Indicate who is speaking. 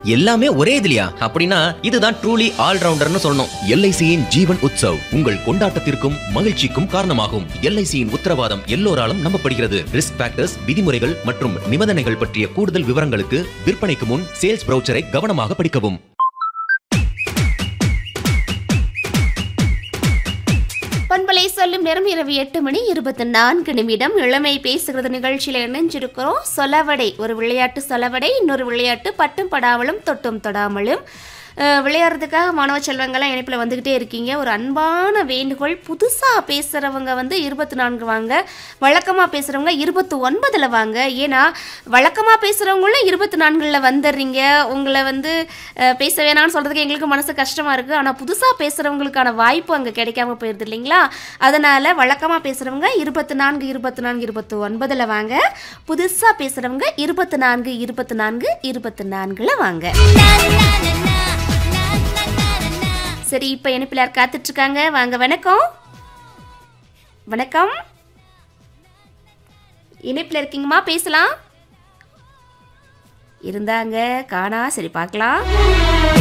Speaker 1: எல்லாமே ஒரே இதுலயா அப்படின்னா இதுதான் ட்ரூலி ஆல்ரவுண்டர்னு சொல்லணும்
Speaker 2: எல்ஐசியின் ஜீவன் உற்சவ் உங்கள் கொண்டாட்டத்திற்கும் மகிழ்ச்சிக்கும் காரணமாகும் எல்ஐசியின் உத்தரவாதம் எல்லோராலும் நம்பப்படுகிறது ரிஸ்க் ஃபேக்டர்ஸ் விதிமுறைகள் மற்றும் நிபந்தனைகள் பற்றிய கூடுதல் விவரங்களுக்கு விற்பனைக்கு முன் சேல்ஸ் ப்ரௌச்சரை கவனமாக படிக்கவும்
Speaker 3: பண்பலை சொல்லும் நேரம் இரவு எட்டு மணி இருபத்தி நான்கு நிமிடம் இளமை பேசுகிறது நிகழ்ச்சியில் இணைஞ்சிருக்கிறோம் சொலவடை ஒரு விளையாட்டு சொலவடை இன்னொரு விளையாட்டு பட்டும் படாமலும் தொட்டும் தொடாமலும் அஹ், விளையாடுறதுக்காக மாணவ செல்வங்கள்லாம் இணைப்பில் வந்துக்கிட்டே இருக்கீங்க ஒரு அன்பான வேண்டுகோள் புதுசாக பேசுகிறவங்க வந்து இருபத்தி நான்கு வாங்க வழக்கமாக பேசுகிறவங்க இருபத்தி ஒன்பதில் வாங்க ஏன்னா வழக்கமாக பேசுகிறவங்களும் இருபத்தி நான்கில் வந்துடுறீங்க உங்களை வந்து அஹ், பேச வேணாம்னு சொல்கிறதுக்கு எங்களுக்கு மனசு கஷ்டமாக இருக்குது ஆனால் புதுசாக பேசுகிறவங்களுக்கான வாய்ப்பு அங்கே கிடைக்காம போயிடுது இல்லைங்களா அதனால் வழக்கமாக பேசுகிறவங்க இருபத்தி நான்கு இருபத்தி நான்கு இருபத்தி ஒன்பதில் வாங்க புதுசாக பேசுகிறவங்க இருபத்தி நான்கு இருபத்தி நான்கு இருபத்தி நான்கில் வாங்க சரி இப்போ இணைப்பில் யார் காத்துட்ருக்காங்க வாங்க வணக்கம் வணக்கம் இணைப்பில் இருக்கீங்கம்மா பேசலாம் இருந்தாங்க காணா சரி பார்க்கலாம்